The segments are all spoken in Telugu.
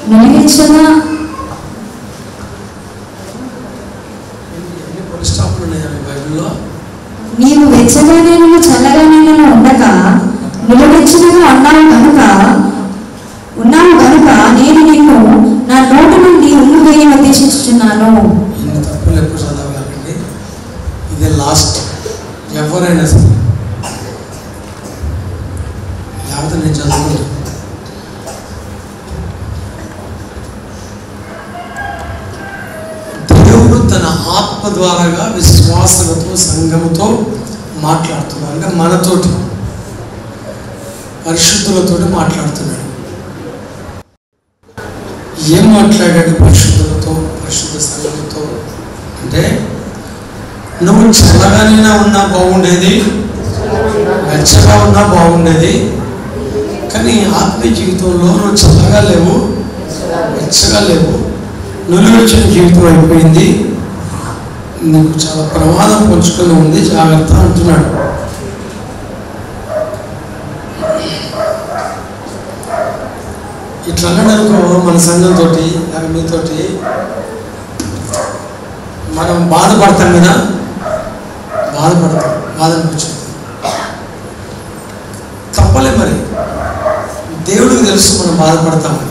నిలిగించగా ఎన్ని పొలి స్టాప్లు ఉన్నాయా మీ బైబిల్లో నీవు వెచ్చగా నేను చల్లగా నేను ఉండక నిలవెచ్చగా ఉన్నావు కనుక ఉన్నావు కనుక నేను నీకు నా నోటి నుండి ఉమ్ము వేయ ఉద్దేశించుచున్నాను ఇన్ని తప్పులు ఎప్పుడు చదవాలండి ఇదే లాస్ట్ ఎవరైనా సరే లేకపోతే నేను చదువుకుంటాను దేవుడు తన ఆత్మ ద్వారాగా విశ్వాసలతో సంఘముతో మాట్లాడుతున్నాడు అంటే మనతోటి పరిశుద్ధులతోటి మాట్లాడుతున్నాడు ఏం మాట్లాడాడు పరిశుద్ధులతో పరిశుద్ధ సంఘంతో అంటే నువ్వు చల్లగానైనా ఉన్నా బాగుండేది వెచ్చగా ఉన్నా బాగుండేది కానీ ఆత్మీయ జీవితంలో నువ్వు చల్లగా లేవు వెచ్చగా లేవు నులివెచ్చిన జీవితం అయిపోయింది నీకు చాలా ప్రమాదం పొంచుకొని ఉంది జాగ్రత్త అంటున్నాడు ఇట్లా అన్నాడు అనుకో మన సంఘంతో లేక మీతోటి మనం బాధపడతాం కదా బాధపడతాం బాధ అనిపించింది తప్పలే మరి దేవుడికి తెలుసు మనం బాధపడతామని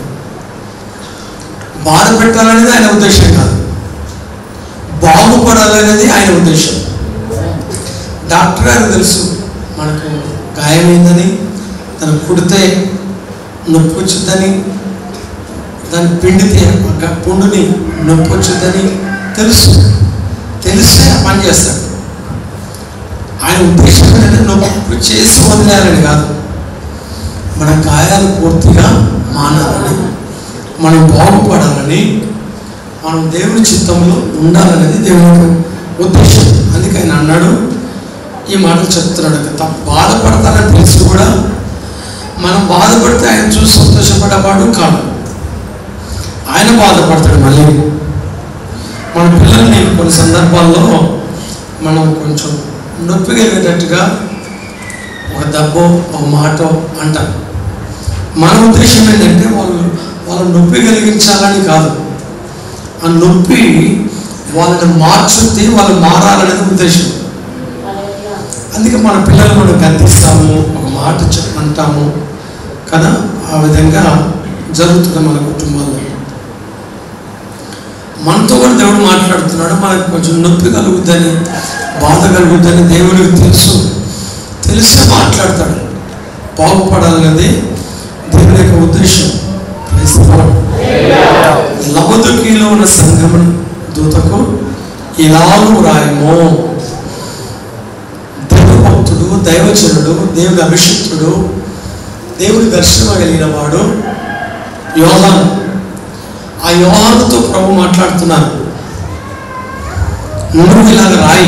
బాధ పెట్టాలనేది ఆయన ఉద్దేశం కాదు బాగుపడాలనేది ఆయన ఉద్దేశం డాక్టర్ గారికి తెలుసు మనకు గాయమైందని తను కుడితే నొప్పి వచ్చిందని దాన్ని పిండితే ఆ గ- పుండుని నొప్పి వచ్చిందని తెలుసు తెలిసే ఆ పని చేస్తాడు ఆయన ఉద్దేశం ఏంటంటే నొప్పి చేసి వదిలేయాలని కాదు మన గాయాలు పూర్తిగా మానాలని మనం బాగుపడాలని మనం దేవుని చిత్తంలో ఉండాలనేది దేవుని యొక్క ఉద్దేశం అందుకే ఆయన అన్నాడు ఈ మాటలు చెప్తున్నాడు కదా బాధపడతానని తెలిసి కూడా మనం బాధపడితే ఆయన చూసి సంతోషపడేవాడు కాదు ఆయన బాధపడతాడు మళ్ళీ మన పిల్లల్ని కొన్ని సందర్భాల్లో మనం కొంచెం నొప్పి కలిగేటట్టుగా ఒక దెబ్బో ఒక మాటో అంటాం మన ఉద్దేశం ఏంటంటే వాళ్ళు వాళ్ళు నొప్పి కలిగించాలని కాదు ఆ నొప్పి వాళ్ళని మార్చుద్ది వాళ్ళు మారాలనేది ఉద్దేశం అందుకే మన పిల్లలు మనం గద్దిస్తాము ఒక మాట చెప్పంటాము కదా ఆ విధంగా జరుగుతుంది మన కుటుంబాల్లో మనతో కూడా దేవుడు మాట్లాడుతున్నాడు మనకు కొంచెం నొప్పి కలుగుద్దని బాధ కలుగుద్దని దేవుడికి తెలుసు తెలిసే మాట్లాడతాడు బాగుపడాలనేది దేవుని యొక్క ఉద్దేశం Praise the Lord. లవదుకీలో ఉన్న సంఘం దూతకు ఇలాగు రాయము దైవభక్తుడు దైవచనుడు దేవుని అభిషిక్తుడు దేవుని దర్శనం కలిగిన వాడు యోహాను ఆ యోహానుతో ప్రభు మాట్లాడుతున్నారు నువ్వు ఇలాగ రాయి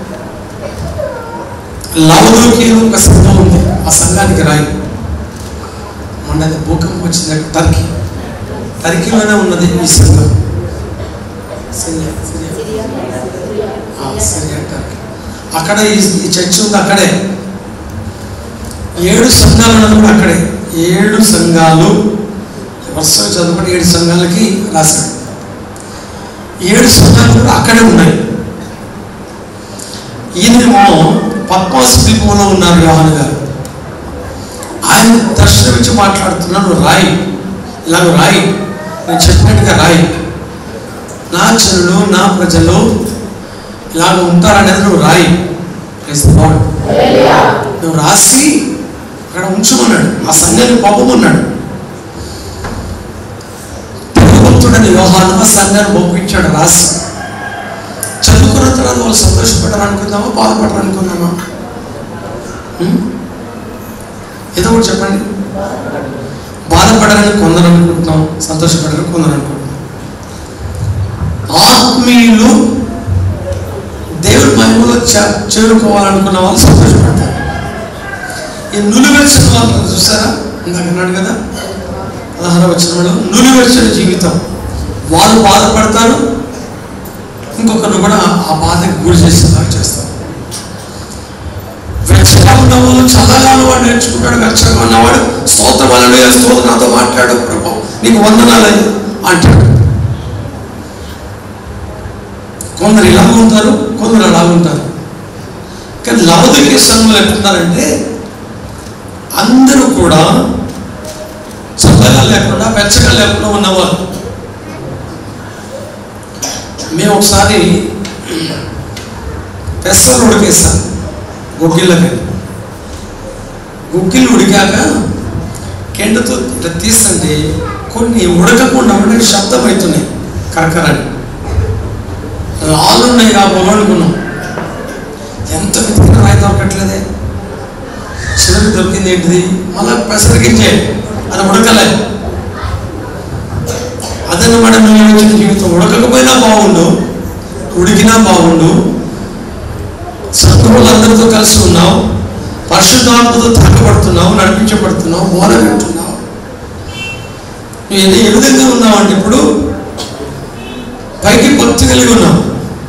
లవదుకీలో ఒక సంఘం ఉంది ఆ సంఘానికి రాయి మొన్న అది భూకంపం వచ్చింది టర్కీ టర్కీలోనే ఉన్నది ఈ సంఘం సిరియా సిరియా ఆ, సిరియా టర్కీ అక్కడ ఈ ఈ చర్చ్ ఉంది అక్కడే ఏడు సంఘాలు ఉన్నది కూడా అక్కడే ఏడు సంఘాలు వరుసగా చదువుకుంటే ఏడు సంఘాలకి రాశాడు ఏడు సంఘాలు కూడా అక్కడే ఉన్నాయి ఈయనేమో పద్మాస్ ద్వీపంలో ఉన్నారు యోహాన్ గారు ఆయన దర్శనం ఇచ్చి మాట్లాడుతున్నాను రాయి ఇలా రాయి నేను చెప్పినట్టుగా రాయి నా జనులు నా ప్రజలు ఇలాగ ఉంటారనేది నువ్వు రాయి Praise the Lord. నువ్వు రాసి అక్కడ ఉంచమన్నాడు ఆ సంఘాన్ని పంపమన్నాడు భక్తుడని యోహాను ఆ సంఘాన్ని పంపించాడు రాసి చదువుకున్న తర్వాత వాళ్ళు సంతోషపడారు అనుకుందామా బాధపడరు అనుకుందామా ఉం? ఏదో ఒకటి చెప్పండి బాధపడాలని కొందరు అనుకుంటున్నాం సంతోషపడాలని కొందరు అనుకుంటున్నాం ఆత్మీయులు దేవుడి మహిమలో చే- చేరుకోవాలనుకున్న వాళ్ళు సంతోషపడతారు ఈ నులివెచ్చిన వాళ్ళు చూసారా ఇందాక అన్నాడు కదా పదహార వచ్చిన నులివెచ్చిన జీవితం వాళ్ళు బాధపడతారు ఇంకొకరు కూడా ఆ బాధకి గురి చేసేలాగా చేస్తారు వెచ్చగా ఉన్నవాళ్ళు చల్లగా ఉన్నవాడు నేర్చుకుంటాడు వెచ్చగా ఉన్నవాడు స్తోత్రం అనే స్తోత్రం నాతో మాట్లాడు ప్రభు నీకు వందనాలు అంటాడు కొందరు ఇలా ఉంటారు కొందరు అలా ఉంటారు కానీ లవదికి సంఘంలో ఎట్లున్నారంటే అందరూ కూడా చల్లగా లేకుండా వెచ్చగా లేకుండా ఉన్నవారు మేము ఒకసారి పెసలు ఉడికేస్తాం గుగ్గిళ్ళకి గుగ్గిళ్ళు ఉడికాక కెండతో ఇట్లా తీస్తుంటే కొన్ని ఉడకకుండా ఉండే శబ్దం అవుతున్నాయి కరకరని రాళ్ళు ఉన్నాయి కాబోలు అనుకున్నాం ఎంత వెతికినా రాయి దొరకట్లేదే చివరికి దొరికింది ఏంటిది మళ్ళా పెసరికించే అది ఉడకలే అదన్నమాట మేము వచ్చిన జీవితం ఉడకకపోయినా బాగుండు ఉడికినా బాగుండు సంఘములందరితో కలిసి ఉన్నావు పరిశుద్ధాత్మతో తాకబడుతున్నావు నడిపించబడుతున్నావు బోధ వింటున్నావు నువ్వు ఏ- ఏ విధంగా ఉన్నావు అంటే ఇప్పుడు పైకి భక్తి కలిగి ఉన్నావు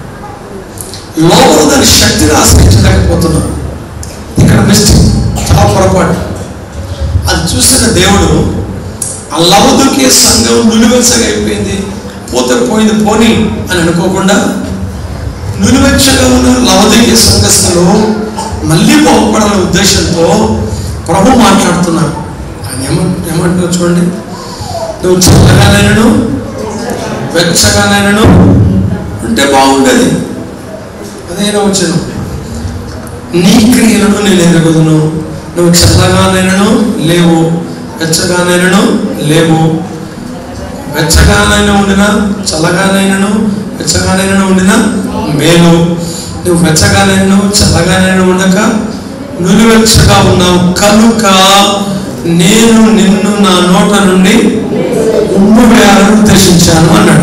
లోపల దాని శక్తిని ఆశ్రయించలేకపోతున్నావు ఇక్కడ మిస్టేక్ చాలా పొరపాటు అది చూసిన దేవుడు ఆ లవదుకే సంఘం నులివెచ్చగా అయిపోయింది పోతే పోయింది పోని అని అనుకోకుండా నులివెచ్చగా ఉన్న లవదికే సంఘస్థులు మళ్ళీ బాగుపడాలనే ఉద్దేశంతో ప్రభు మాట్లాడుతున్నారు ఆయన ఏమ ఏమంటున్నారు చూడండి నువ్వు చల్లగానైనను వెచ్చగానైనను ఉంటే బాగుండేది అదేనా వచ్చాను నీ క్రియలను నేను ఎరుగుదును నువ్వు చల్లగానైనను లేవు వెచ్చగానైనను లేవు వెచ్చగానైనా ఉండినా చల్లగానైనను వెచ్చగానైనా ఉండినా మేలు నువ్వు వెచ్చగానైనా చల్లగానైనా ఉండక నువ్వు వెచ్చగా ఉన్నావు కనుక నేను నిన్ను నా నోట నుండి ఉమ్ము వేయాలని ఉద్దేశించాను అన్నాడు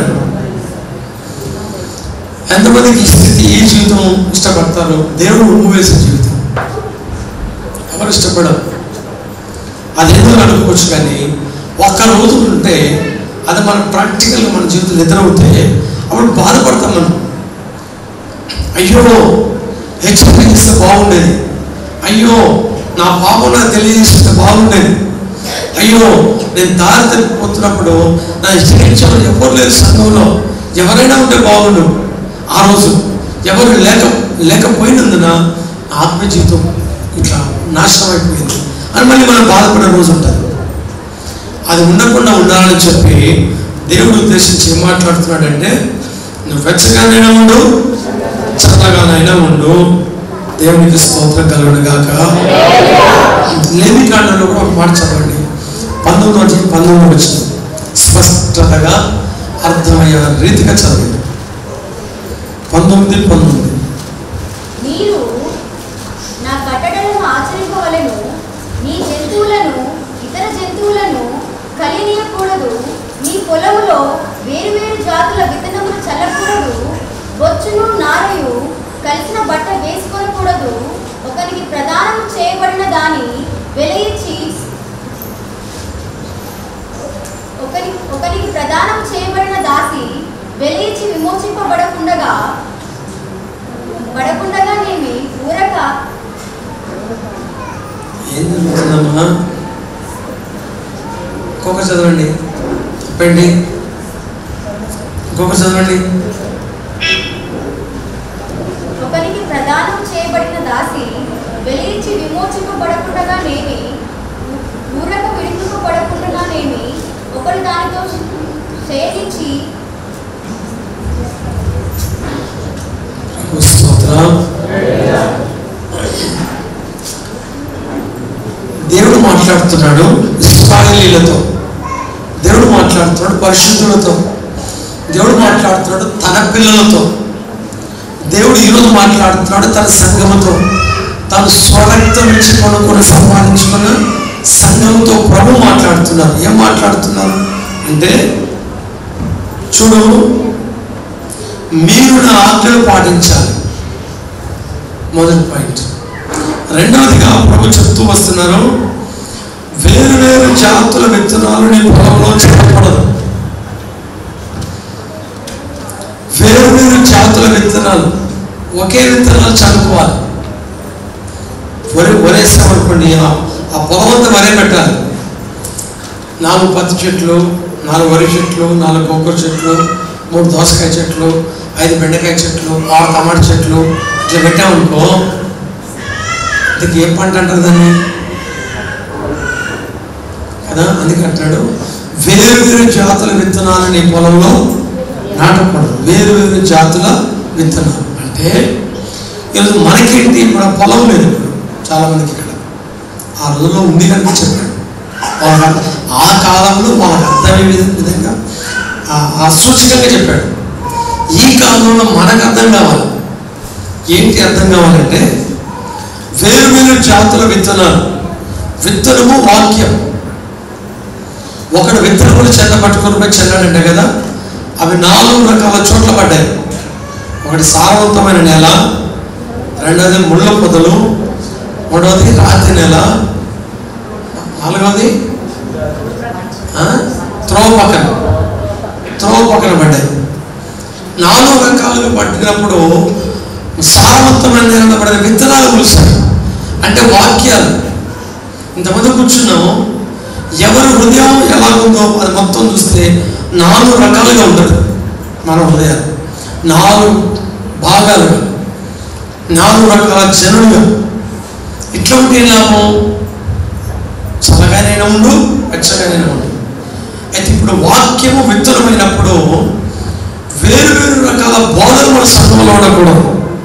ఎంతమందికి ఈ స్థితి ఈ జీవితం ఇష్టపడతారు దేవుడు ఉమ్ము వేసే జీవితం ఎవరు ఇష్టపడరు అదేదో అనుకోవచ్చు కానీ ఒక్క రోజు ఉంటే అది మన ప్రాక్టికల్గా మన జీవితంలో ఎదురవుతే అప్పుడు బాధపడతాం మనం అయ్యో హెచ్చరిస్తే బాగుండేది అయ్యో నా పాపం నాకు తెలియజేస్తే బాగుండేది అయ్యో నేను దారి తప్పిపోతున్నప్పుడు నా హెచ్చరించడం ఎవరు లేరు సంఘంలో ఎవరైనా ఉంటే బాగుండు ఆ రోజు ఎవరు లేక లేకపోయినందున నా ఆత్మ జీవితం ఇట్లా నాశనం అయిపోయింది అని మళ్ళీ మనం బాధపడే రోజు ఉంటుంది అది ఉండకుండా ఉండాలని చెప్పి దేవుడు ఉద్దేశించి ఏం మాట్లాడుతున్నాడంటే నువ్వు వెచ్చగానైనా ఉండు చల్లగానైనా ఉండు దేవునికి స్తోత్రం కలుగును గాక లేవి కాండంలో కూడా ఒక మాట చదవండి పంతొమ్మిది వచ్చి పంతొమ్మిది వచ్చిన స్పష్టతగా అర్థమయ్యే రీతిగా చదవండి పంతొమ్మిది పంతొమ్మిది మీరు నా కట్టడలను ఆచరింపవలెను నీ జంతువులను ఇతర జంతువులను కలినీయకూడదు నీ పొలములో వేరువేరు జాతుల విత్తనములు చల్లకూడదు బొచ్చును నారయు కలిసిన బట్ట వేసుకోకూడదు ఒకనికి ప్రదానం చేయబడిన దాని వెల ఇచ్చి ఒకరి ఒకరికి ప్రదానం చేయబడిన దాసి వెల ఇచ్చి విమోచింపబడకుండగా పడకుండగా నేమి ఊరక ఏం జరుగుతుందమ్మా ఇంకొక చదవండి చెప్పండి ఇంకొక చదవండి ఒకరికి ప్రదానం చేయబడిన దాసి వెలిచి విమోచింపబడకుండగా నేమి ఊరక విడించుకోబడకుండగా నేమి ఒకడు దానితో ఛేదించి స్తోత్రం దేవుడు మాట్లాడుతున్నాడు ఇస్రాయేలీలతో దేవుడు మాట్లాడుతున్నాడు పరిశుద్ధులతో దేవుడు మాట్లాడుతున్నాడు తన పిల్లలతో దేవుడు ఈరోజు మాట్లాడుతున్నాడు తన సంఘముతో తను స్వరక్తం నుంచి కొనుక్కొని సంపాదించుకున్న సంఘంతో ప్రభు మాట్లాడుతున్నారు ఏం మాట్లాడుతున్నారు అంటే చూడు మీరు నా ఆజ్ఞలు పాటించాలి మొదటి పాయింట్ రెండవదిగా ప్రభు చెప్తూ వస్తున్నారు వేరు వేరు జాతుల విత్తనాలు నీ పొలంలో చెప్పకూడదు వేరు వేరు జాతుల విత్తనాలు ఒకే విత్తనాలు చదువుకోవాలి వరి వరేస్తామనుకోండి ఆ- ఆ పొలం అంతా వరే పెట్టాలి నాలుగు పత్తి చెట్లు నాలుగు వరి చెట్లు నాలుగు కొబ్బరి చెట్లు మూడు దోసకాయ చెట్లు ఐదు బెండకాయ చెట్లు ఆరు టమాటా చెట్లు ఇట్లా పెట్టామనుకో దీనికి ఏం పంట అంటారు దాన్ని కదా అందుకే అంటాడు వేరు వేరు జాతుల విత్తనాలు నీ పొలంలో నాటకూడదు వేరు వేరు జాతుల విత్తనాలు అంటే ఈరోజు మనకేంటి ఇప్పుడు ఆ పొలం లేదు ఇప్పుడు చాలా మందికి ఇక్కడ ఆ రోజుల్లో ఉంది కనుక చెప్పాడు వాళ్ళ ఆ కాలంలో వాళ్ళకి అర్థమయ్యే విధంగా ఆ- ఆ సూచకంగా చెప్పాడు ఈ కాలంలో మనకు అర్థం కావాలి ఏంటి అర్థం కావాలంటే వేరు వేరు జాతుల విత్తనాలు విత్తనము వాక్యం ఒకడు విత్తనములు చెంద పట్టుకొని పోయి చెల్లాడంట కదా అవి నాలుగు రకాల చోట్ల పడ్డాయి ఒకటి సారవంతమైన నేల రెండవది ముళ్ళ పొదలు మూడవది రాతి నేల నాలుగవది ఆ? త్రోవ పక్కన త్రోవ పక్కన పడ్డాయి నాలుగు రకాలుగా పట్టినప్పుడు సారవంతమైన నేల పడిన విత్తనాలు కులిసాయి అంటే వాక్యాలు ఇంతమంది కూర్చున్నాము ఎవరి హృదయం ఎలా ఉందో అది మొత్తం చూస్తే నాలుగు రకాలుగా ఉంటుంది మన హృదయాలు నాలుగు భాగాలుగా నాలుగు రకాల జనులుగా ఇట్లా ఉంటే ఏం లాభం చల్లగానైనా ఉండు వెచ్చగానైనా ఉండు అయితే ఇప్పుడు వాక్యము విత్తనమైనప్పుడు వేరు వేరు రకాల బోధన మన సంఘంలో ఉండకూడదు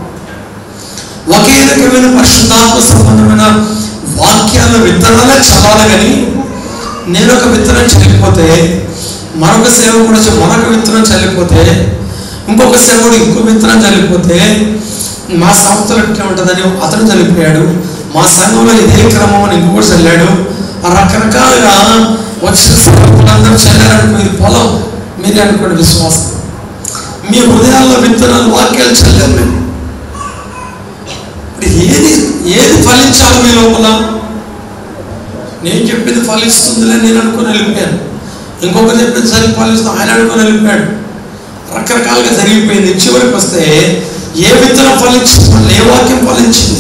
ఒకే రకమైన పరిశుద్ధాత్మ సంబంధమైన వాక్యాల విత్తనాలే చల్లాలి కానీ నేను ఒక విత్తనం చల్లిపోతే మరొక సేవకుడు వచ్చి మరొక విత్తనం చల్లిపోతే ఇంకొక సేవకుడు ఇంకో విత్తనం చల్లిపోతే మా సంస్థలో ఇట్లా ఉంటుందని అతను చల్లిపోయాడు మా సంఘంలో ఇదే క్రమం అని ఇంకొకటి చల్లాడు ఆ రకరకాలుగా వచ్చిన సేవకులందరూ చల్లారనుకో ఇది పొలం మీరే అనుకోండి విశ్వాసం మీ హృదయాల్లో విత్తనాలు వాక్యాలు చల్లారు మేము ఇప్పుడు ఏది ఏది ఫలించాలి మీ లోపల నేను చెప్పింది ఫలిస్తుందిలే నేను అనుకుని వెళ్ళిపోయాను ఇంకొకరు చెప్పింది సరే ఫలిస్తుంది ఆయన అనుకుని వెళ్ళిపోయాడు రకరకాలుగా జరిగిపోయింది చివరికి వస్తే ఏ విత్తనం ఫలించింది మళ్ళీ ఏ వాక్యం ఫలించింది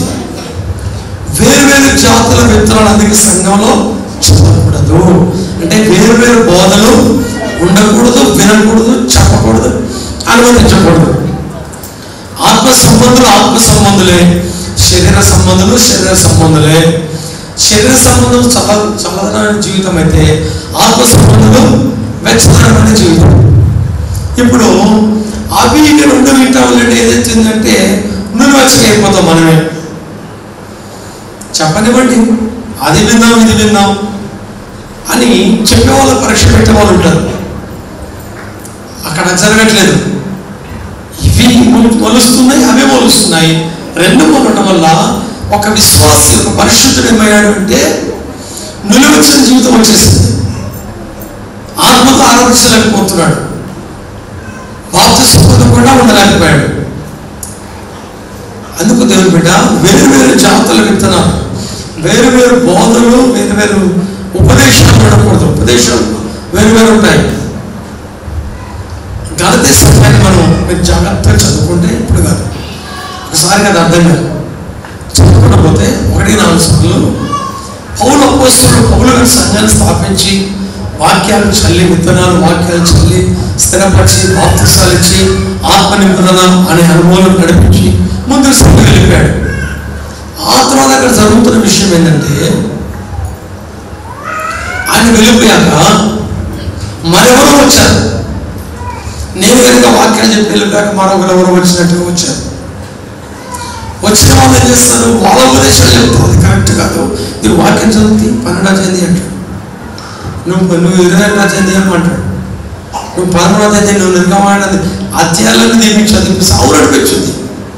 వేరు వేరు జాతుల విత్తనాలు అందుకే సంఘంలో చెప్పకూడదు అంటే వేరు వేరు బోధలు ఉండకూడదు వినకూడదు చెప్పకూడదు అనుమతించకూడదు ఆత్మ సంబంధులు ఆత్మ సంబంధులే శరీర సంబంధులు శరీర సంబంధులే శరీర సంబంధం చల్ల చల్లదనమైన జీవితం అయితే ఆత్మ సంబంధులు వెచ్చదనమైన జీవితం ఇప్పుడు అవి ఇక రెండు వింటాం అంటే ఏదైతుందంటే నువ్వు వెచ్చగా అయిపోతాం మనమే చెప్పనివ్వండి అది విందాం ఇది విందాం అని చెప్పే వాళ్ళ పరీక్ష పెట్టే వాళ్ళు ఉంటారు అక్కడ జరగట్లేదు ఇవి మొ- మొలుస్తున్నాయి అవే మొలుస్తున్నాయి రెండు మొలటం వల్ల ఒక విశ్వాసి ఒక పరిశుద్ధుడు ఏమయ్యాడు అంటే నిలువచ్చిన జీవితం వచ్చేసింది ఆత్మతో ఆరాధించలేకపోతున్నాడు బాప్తిస్మతో కూడా ఉండలేకపోయాడు అందుకు దేవుని బిడ్డ వేరు వేరు జాతుల విత్తనాలు వేరు వేరు బోధనలు వేరు వేరు ఉపదేశాలు ఉండకూడదు ఉపదేశాలు వేరు వేరు ఉంటాయి గలతీ సమయాన్ని మనం మీరు జాగ్రత్తగా చదువుకుంటే ఇప్పుడు కాదు ఒకసారి కదా అర్థం కాదు చదువుకుంటూ పోతే ఒకటి నాలుగు సార్లు పౌలు అపోస్తులు పౌలు గారి సంఘాన్ని స్థాపించి వాక్యాలు చల్లి విత్తనాలు వాక్యాలు చల్లి స్థిరపరిచి బాప్తిసాలు ఇచ్చి ఆత్మ నిబంధన అనే అనుభవం నడిపించి ముందుకు సంఘం వెళ్ళిపోయాడు ఆ తర్వాత అక్కడ జరుగుతున్న విషయం ఏంటంటే ఆయన వెళ్ళిపోయాక మరెవరో వచ్చారు నేను కనుక వాక్యాలు చెప్పి వెళ్ళిపోయాక మరొకరు ఎవరు వచ్చినట్టుగా వచ్చారు వచ్చిన వాళ్ళు ఏం చేస్తారు వాళ్ళ ఉపదేశాలు చెప్తారు అది కరెక్ట్ కాదు మీరు వాక్యం చదివి పన్నెండా చెంది అంటాడు నువ్వు నువ్వు ఇరవై రెండా చెంది అంటాడు నువ్వు పదమూడో తేదీ నువ్వు నిర్గమానది అధ్యాయాలను దీనికి చదివి సావు నడిపించింది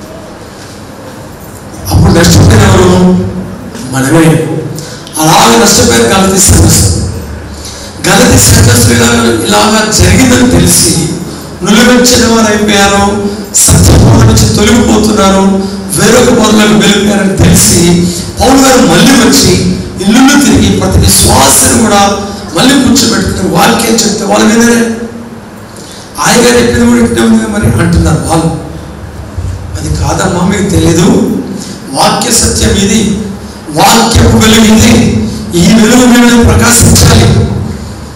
అప్పుడు నష్టపోయిన ఎవరు మనమే అలాగే నష్టపోయిన గలతీ సంఘస్థులు గలతీ సంఘస్థులు ఇలా ఇలాగా జరిగిందని తెలిసి నులివెచ్చిన వారు అయిపోయారు సత్యబోధ నుంచి తొలగిపోతున్నారు వేరొక బోధలకు వెళ్ళిపోయారని తెలిసి పౌరు గారు మళ్ళీ వచ్చి ఇల్లు తిరిగి ప్రతి విశ్వాసాన్ని కూడా మళ్ళీ కూర్చోబెట్టుకుని వాక్యం చెప్తే వాళ్ళ మీదనే ఆయన గారు చెప్పింది కూడా ఇట్టే ఉంది మరి అంటున్నారు వాళ్ళు అది కాదమ్మా మీకు తెలియదు వాక్య సత్యం ఇది వాక్యపు వెలుగు ఇది ఈ వెలుగు మీద ప్రకాశించాలి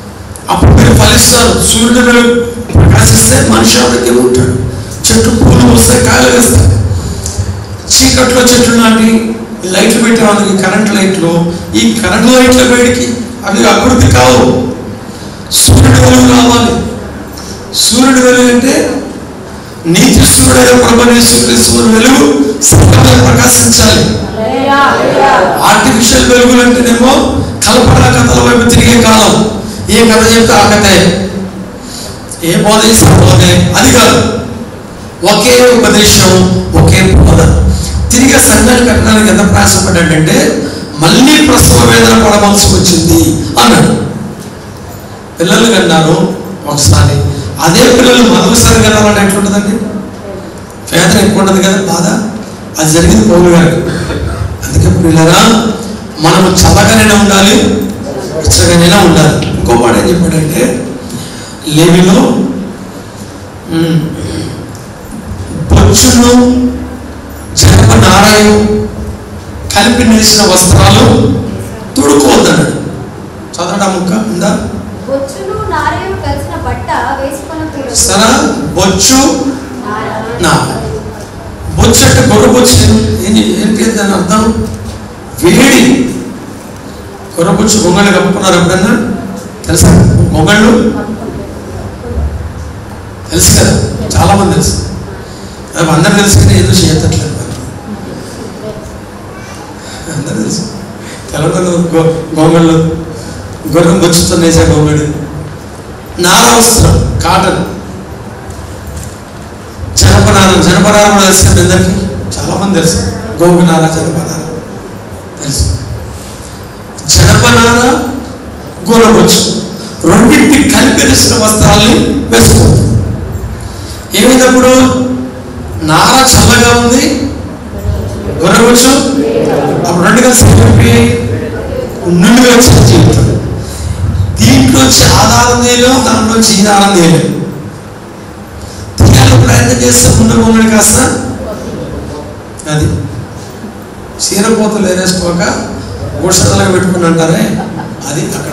అప్పుడు మీరు ఫలిస్తారు సూర్యుడు వెలుగు ప్రకాశిస్తే మనిషి ఆరోగ్యంగా ఉంటాడు చెట్టు పూలు వస్తాయి కాయలు వేస్తాయి చీకట్లో చెట్లు నాటి ఈ లైట్లు పెట్టేవాళ్ళకి కరెంట్ లైట్లు ఈ కరెంట్ లైట్ల వేడికి అవి అభివృద్ధి కావు సూర్యుడు వెలుగు రావాలి సూర్యుడు వెలుగు అంటే నీతి సూర్యుడైన ప్రభనేశ్వరి వెలుగు సర్వదా ప్రకాశించాలి ఆర్టిఫిషియల్ వెలుగులు అంటేనేమో కల్పన కథల వైపు తిరిగే కాలం ఏ కథ చెప్తే ఆ కథే ఏ బోధ చేస్తే బోధే అది కాదు ఒకే ఉపదేశం ఒకే బోధ తిరిగి సంఘాన్ని కట్టడానికి ఎంత ప్రయాసపడ్డాడంటే మళ్ళీ ప్రసవ వేదన పడవలసి వచ్చింది అన్నాడు పిల్లలు కన్నారు ఒకసారి అదే పిల్లలు మరొకసారి కనాలంటే ఎట్లుంటుందండి వేదన ఎక్కువ ఉండదు కదా బాధ అది జరిగింది పౌరు గారికి అందుకే పిల్లరా మనము చల్లగానే ఉండాలి ఇచ్చగానే ఉండాలి ఇంకో మాట ఏం చెప్పాడంటే లేవిలో ఉమ్, బొచ్చును జనప నారాయణ కలిపి నిలిచిన వస్త్రాలు తొడుకోవద్దన్నాడు చదవడం ముక్క ఉందా బొచ్చును నారయం కలిసిన బట్ట వేసుకొని సరా బొచ్చు నా బొచ్చు అంటే గొర్ర బొచ్చు ఏంటి ఏంటి దాని అర్థం వేడి గొర్ర బొచ్చు గొంగళ్ళు కప్పుకున్నారు ఎప్పుడన్నా తెలుసా గొంగళ్ళు తెలుసు కదా చాలా మంది తెలుసు అది అందరు తెలుసు కానీ ఏదో చేయట్లేదు అందరూ తెలుసు తెలంగాణ గొంగళ్ళు గొర్రెం బొచ్చుతో నేసే గొంగడు నార వస్త్రం కాటన్ జనపనారం జనపనారం కూడా తెలుసు కదా అందరికీ చాలా మంది తెలుసు గోగునార జనపనార తెలుసు జనపనార గోరబొచ్చు రెండింటి కలిపేసిన వస్త్రాల్ని వేసుకోవచ్చు ఏమైనప్పుడు నార చల్లగా ఉంది గొర్రెబొచ్చు అప్పుడు రెండు కలిసి కలిపి నుండిగా వచ్చిన జీవితం దీంట్లోంచి ఆధారం తీయలేం దాంట్లోంచి ఈ ఆధారం తీయలేం తీయాలని ప్రయత్నం చేస్తే ముందు బొమ్మడి కాస్త అది చీరపోతలు ఏరేసుకోక గుడిసెదలుగా పెట్టుకుని అంటారే అది అక్కడ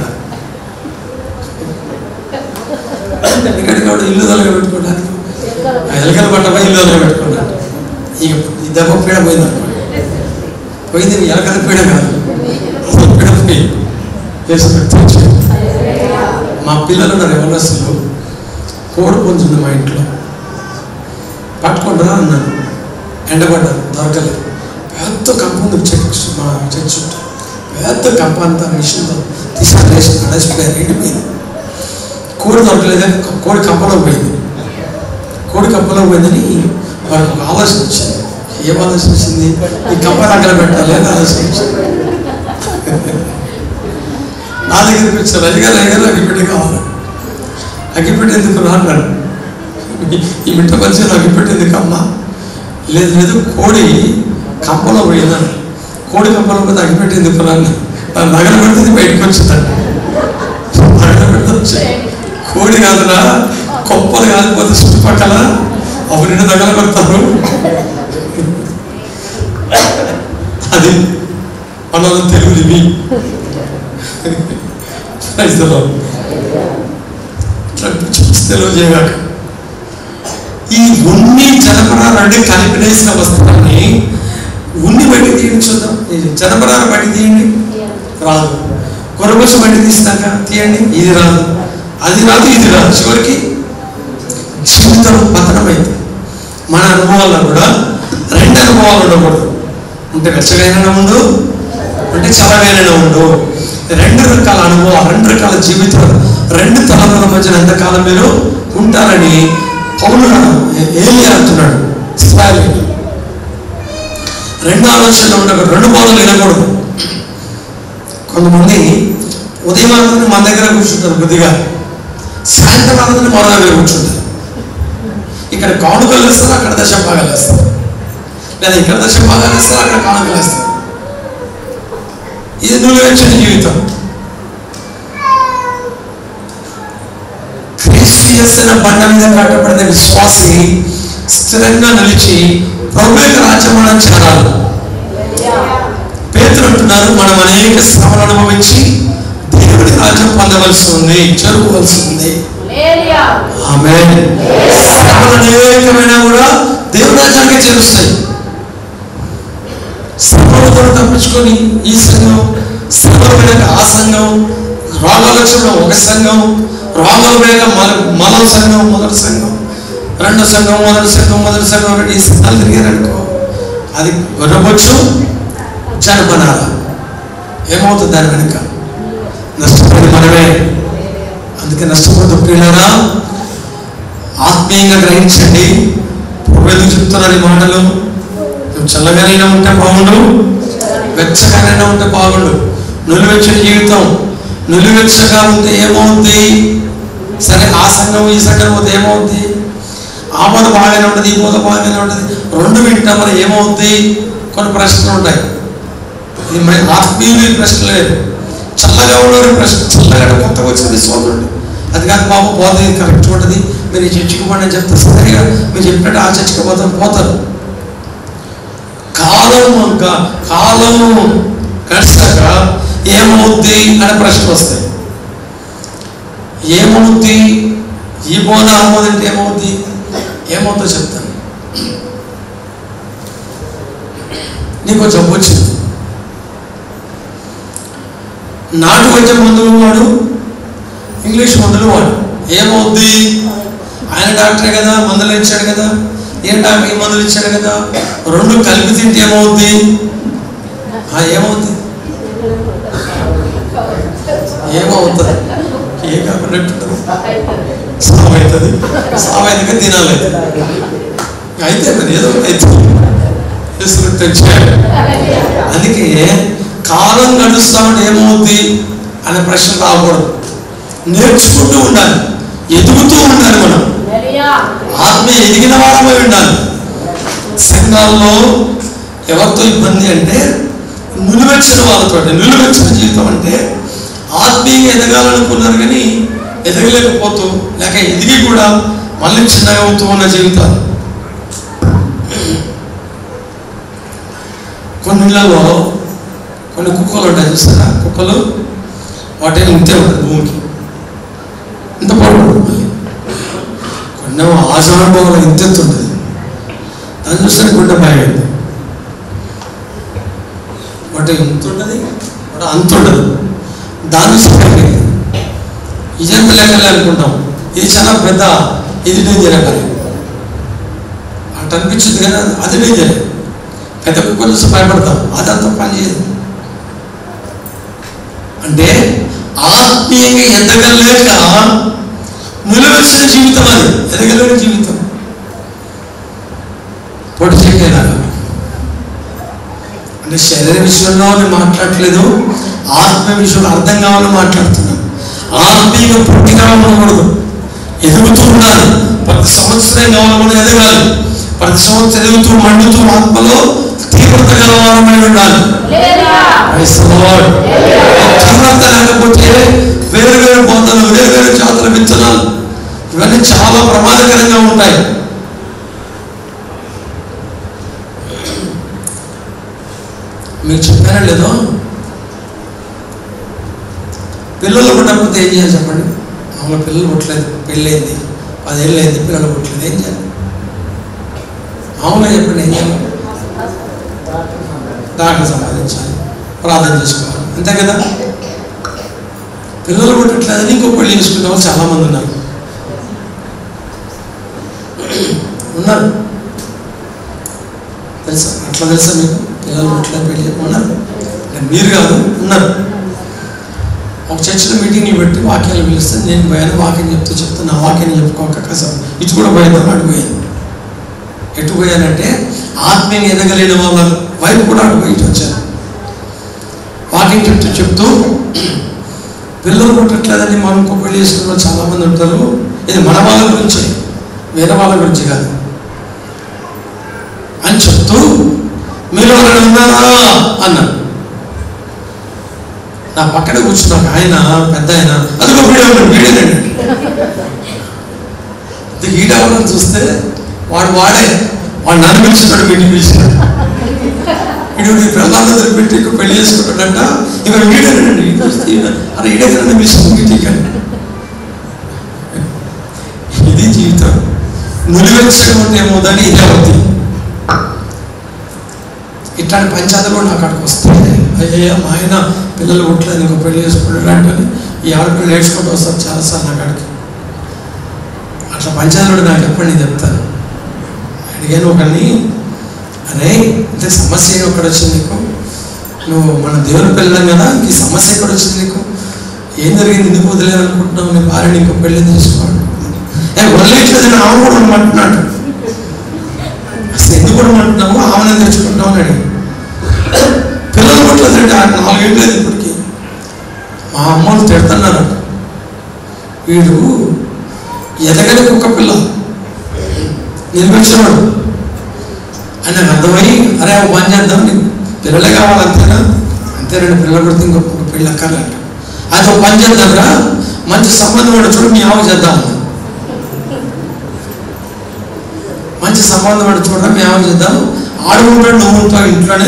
ఎందుకంటే వాడు ఇల్లు దొలగా పెట్టుకోవడానికి ఎలకల పట్టపై ఇల్లు దొలగా పెట్టుకున్నాడు ఇక ఈ దెబ్బ పీడ పోయింది అనుకోండి పోయింది ఎలకల పీడ కాదు అసలు పీడ పోయి వేసి పెట్టి మా పిల్లలు ఉన్నారు ఎవరసలు కోడి పుంజుంది మా ఇంట్లో పట్టుకుంటారా అన్నాను ఎండబడ్డారు దొరకలేదు పెద్ద కంప ఉంది చర్చ్ మా చర్చ్ చుట్టూ పెద్ద కంప అంతా మిషన్తో తీసుకొని వేసి నడిచిపోయారు ఎండిపోయింది కోడి దొరకలేదు కోడి కంపలో పోయింది కోడి కంపలో పోయిందని వాళ్ళకి ఒక ఆలోచన వచ్చింది ఏం ఆలోచన వచ్చింది ఈ కంప దగ్గర పెట్టాలి అని ఆలోచన వచ్చింది నా దగ్గరికి వచ్చారు అయ్యగారు అయ్యగారు అగ్గిపెట్టి కావాలి అగ్గిపెట్టి ఎందుకు రా అన్నాడు ఈ మిట్ట పరిచయం అగ్గిపెట్టి ఎందుకు అమ్మా లేదు లేదు కోడి కంపలో పోయిందని కోడి కంపలో పోతే అగ్గిపెట్టి ఎందుకు రా అన్నాడు. దాని నగర పెడితే బయటకు వచ్చిందండి నగర పెడితే వచ్చి కోడి కాదురా కొప్పలు కాలిపోతే చుట్టుపక్కల అవి నిండు తగల పెడతారు అది మన తెలుగు ఇవి Praise the Lord. ఇట్లా చూసి తెలివి చేయగాక ఈ ఉన్ని జనపరాలు అంటే కలిపినేసిన వస్త్రాన్ని ఉన్ని బయట తీయండి చూద్దాం ఈ జనపరాలు బయట తీయండి రాదు కొరబొచ్చు బయట తీసినాక తీయండి ఇది రాదు అది రాదు ఇది రాదు చివరికి జీవితం పతనమైంది మన అనుభవాల్లో కూడా రెండు అనుభవాలు ఉండకూడదు అంటే వెచ్చగైన ఉండు అంటే చల్లగైన ఉండు రెండు రకాల అనుభవాలు రెండు రకాల జీవితాలు రెండు తలముల మధ్యన ఎంతకాలం మీరు ఉంటారని పౌలు ఏలి అంటున్నాడు ఇస్రాయేలీయులు. రెండు ఆలోచనలు ఉండకూడదు రెండు బోధలు వినకూడదు కొంతమంది ఉదయం అందరినీ మన దగ్గర కూర్చుంటారు కొద్దిగా సాయంత్రం అందరినీ మన దగ్గర కూర్చుంటారు ఇక్కడ కానుకలు వేస్తారు అక్కడ దశ భాగాలు వేస్తారు లేదా ఇక్కడ దశ భాగాలు వేస్తారు అక్కడ కానుకలు వేస్తారు ఇది నువ్వు వచ్చిన జీవితం క్రీస్టియస్ బండ మీద కట్టబడిన విశ్వాసి స్థిరంగా నిలిచి ప్రభు యొక్క రాజ్యమానం చేరాలి పేతులు అంటున్నారు మనం అనేక శ్రమలు అనుభవించి దేవుడి రాజ్యం పొందవలసి ఉంది చేరుకోవలసి ఉంది ఆమె శ్రమలు అనేకమైన కూడా దేవుడి రాజ్యానికి చేరుస్తాయి శ్రమలతో తప్పించుకొని ఈ సంఘం శ్రమల వెనక ఆ సంఘం రోగాల లక్షణం ఒక సంఘం రోగాల వెనక మన మన సంఘం మొదటి సంఘం రెండో సంఘం మొదటి సంఘం మొదటి సంఘం ఒకటి ఈ సంఘాలు తిరిగారనుకో అది గొర్రెబొచ్చు జనపనాల ఏమవుతుంది దాని వెనుక నష్టపోయింది మనమే అందుకే నష్టపోతూ ప్రియులారా ఆత్మీయంగా గ్రహించండి ప్రభు ఎందుకు చెప్తున్నారు ఈ మాటలు నువ్వు చల్లగానైనా ఉంటే బాగుండు వెచ్చగానైనా ఉంటే బాగుండు నులివెచ్చని జీవితం నులివెచ్చగా ఉంటే ఏమవుద్ది సరే ఆ సంఘం ఈ సంఘం పోతే ఏమవుద్ది ఆ మూత బాగానే ఉంటుంది ఈ మూత బాగానే ఉంటుంది రెండు వింటాం మరి ఏమవుద్ది కొన్ని ప్రశ్నలు ఉంటాయి ఇది మరి ఆత్మీయులు ప్రశ్న లేదు చల్లగా ఉన్నవారి ప్రశ్న చల్లగా కొత్తగా వచ్చింది సోదరుడు అది కాదు బాబు పోతే ఇది కరెక్ట్ ఉంటుంది మీరు ఈ చర్చికి పోండి అని చెప్తే సరిగా మీరు చెప్పినట్టు ఆ చర్చికి పోతాం పోతారు కాలం కా- కాలం గడిచాక ఏమవుద్ది అనే ప్రశ్నలు వస్తాయి ఏమవుద్ది ఈ బోధ ఆ బోధ అంటే ఏమవుద్ది ఏమవుతుందో చెప్తాను నీకు జబ్బు వచ్చింది నాటు వైద్య మందులు వాడు ఇంగ్లీష్ మందులు వాడు ఏమవుద్ది ఆయన డాక్టరే కదా మందులు ఇచ్చాడు కదా ఏం డాక్టర్ ఈ మందులు ఇచ్చాడు కదా రెండు కలిపి తింటే ఏమవుద్ది ఆ, ఏమవుద్ది ఏమవుతుంది ఏ కాకుండా సావు అవుతుంది సావు అయినాక తినాలి అయితే మరి ఏదో ఒకటి అవుతుంది యేసుని తెచ్చాడు అందుకే కాలం గడుస్తా ఉంటే ఏమవుద్ది అనే ప్రశ్న రాకూడదు నేర్చుకుంటూ ఉండాలి ఎదుగుతూ ఉండాలి మనం ఆత్మ ఎదిగిన వారమై ఉండాలి సంఘాల్లో ఎవరితో ఇబ్బంది అంటే నులివెచ్చిన వాళ్ళతో నులివెచ్చిన జీవితం అంటే ఆత్మీయంగా ఎదగాలనుకున్నారు కానీ ఎదగలేకపోతూ లేక ఎదిగి కూడా మళ్ళీ చిన్నగా అవుతూ ఉన్న జీవితాలు కొన్ని ఇళ్లలో కొన్ని కుక్కలు ఉంటాయి చూస్తారా కుక్కలు వాటి ఇంతే ఉంటుంది భూమికి ఇంత పొడవు మళ్ళీ కొన్ని ఆజానుభవంలో ఇంతెత్తు ఉంటుంది దాన్ని చూస్తే గుండె భయం వాటి ఇంత ఉంటుంది వాటి అంత ఉండదు దాన్ని చూస్తే ఇదంత లెక్కలే అనుకుంటాం ఇది చాలా పెద్ద ఇది డేంజర్ కానీ అటు అనిపించింది కానీ అది డేంజర్ పెద్ద కుక్కలు చూసి భయపడతాం అదంతా పని చేయదు అంటే ఆత్మీయంగా ఎదగలేక నిలవలసిన జీవితం అది ఎదగలేని జీవితం పొడి చేయలేదా అంటే శరీర విషయంలో నేను మాట్లాడట్లేదు ఆత్మ విషయంలో అర్థం కావాలని మాట్లాడుతున్నాను ఆత్మీయంగా పూర్తిగా ఉండకూడదు ఎదుగుతూ ఉండాలి ప్రతి సంవత్సరం కావాలి మనం ఎదగాలి ప్రతి సంవత్సరం ఎదుగుతూ మండుతూ ఆత్మలో తీవ్రత గలవారమై ఉండాలి Praise the Lord. తీవ్రత లేకపోతే వేరు వేరు బోధనలు వేరు వేరు జాతుల విత్తనాలు ఇవన్నీ చాలా ప్రమాదకరంగా ఉంటాయి మీకు చెప్పారా లేదో పిల్లలు పుట్టకపోతే ఏం చేయాలి చెప్పండి మామూలు పిల్లలు పుట్టలేదు పెళ్ళైంది పదేళ్ళు అయింది పిల్లలు పుట్టలేదు ఏం చేయాలి మామూలుగా చెప్పండి ఏం చేయాలి డాక్టర్ సంపాదించాలి ప్రార్థన చేసుకోవాలి అంతే కదా పిల్లలు పుట్టట్లేదని ఇంకో పెళ్లి చేసుకునే వాళ్ళు చాలా మంది ఉన్నారు ఉన్నారు తెలుసా అట్లా తెలుసా మీకు పిల్లలు పుట్టలేదు పెళ్లి ఉన్నారు అంటే మీరు కాదు ఉన్నారు ఒక చర్చిలో మీటింగ్లు పెట్టి వాక్యాలు పిలిస్తే నేను పోయాను వాక్యం చెప్తూ చెప్తూ నా వాక్యాన్ని చెప్పుకోక కసం ఇటు కూడా పోయాను అటు పోయాను ఎటు పోయానంటే ఆత్మీయంగా ఎదగలేని వాళ్ళ వైపు కూడా అటు పోయి ఇటు వచ్చాను వాక్యం చెప్తూ చెప్తూ పిల్లలు పుట్టట్లేదని మనం ఇంకో పెళ్లి చేసుకున్న వాళ్ళు చాలా మంది ఉంటారు ఇది మన వాళ్ళ గురించి వేరే వాళ్ళ గురించి కాదు అని చెప్తూ మీరు ఎవరైనా ఉన్నారా అన్నాడు నా పక్కన కూర్చున్నాక ఆయన పెద్ద ఆయన అదిగో వీడియో వీడియోనండి ఇది వీడెవరని చూస్తే వాడు వాడే వాడు నన్ను పిలిచినాడు వీడిని పిలిచినాడు వీడు నీ పిల్లలు వదిలిపెట్టి ఇక పెళ్లి చేసుకుంటాడంట ఇక వీడేనండి అరే ఈడే కదండి మీ సంగీతి ఇది జీవితం నులివెచ్చడం అంటే ఏమవుతుంది ఇదే అవుతుంది ఇట్లాంటి పంచాయతీ కూడా నాకు అక్కడికి వస్తుంది అయ్యా మా ఆయన పిల్లలు పుట్టలేదు ఇంకో పెళ్లి చేసుకుంటాడు అంటే ఈ ఆడపిల్లలు నేర్చుకుంటూ వస్తారు చాలాసార్లు నాకు అక్కడికి అట్లా పంచాయతీ కూడా నాకు ఎప్పుడు నేను చెప్తాను అడిగాను ఒకరిని అరే ఇంత సమస్య ఏమి ఒక్కడ వచ్చింది నీకు నువ్వు మన దేవుని పిల్లలం కదా ఈ సమస్య ఎక్కడ వచ్చింది నీకు ఏం జరిగింది ఎందుకు వదిలేయాలనుకుంటున్నావు నీ భార్య నీకు పెళ్లి చేసుకోవాలి ఏ వదిలేట్లేదు నేను ఆమె కూడా ఉండమంటున్నాడు అసలు ఎందుకు ఉండమంటున్నావు ఆమెను తెచ్చుకుంటున్నావు అని అడిగి పిల్లలు పుట్టలేదండి ఆ నాలుగేళ్ళు లేదు ఇప్పటికి మా అమ్మలు తిడుతున్నారు వీడు ఎదగని కుక్క పిల్ల నిర్మించినాడు అని నాకు అర్థమై అరే ఒక పని చేద్దాం నీకు పిల్లలే కావాలి అంతేనా అంతేనండి పిల్లలు పుడితే ఇంకొక పెళ్ళి అక్కర్లేట అది ఒక పని చేద్దాంరా మంచి సంబంధం కూడా చూడు మీ ఆమె చేద్దాం మంచి సంబంధం అంటే చూడరా మీ ఆమె చేద్దాం ఆడు ఉంటాడు నువ్వు ఉంటావు ఇంట్లోనే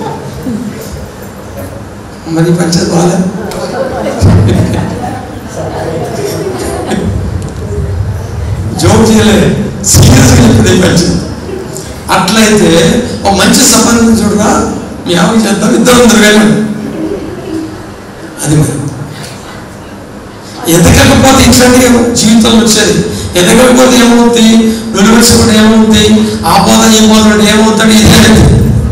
మరి పంచాయతీ బాగా జోక్ చేయలే సీరియస్గా చెప్పింది పంచాయతీ అట్లయితే ఒక మంచి సంబంధం చూడరా మీ ఆమె చేద్దాం ఇద్దరు తిరగాలి అది మరి ఎదగకపోతే ఇట్లాంటి జీవితంలో వచ్చేది ఎదగకపోతే ఏమవుతుంది వెలువచ్చకుండా ఏమవుతుంది ఆ బాధ ఈ బాధ ఉంటే ఏమవుతాడు ఇది అనేది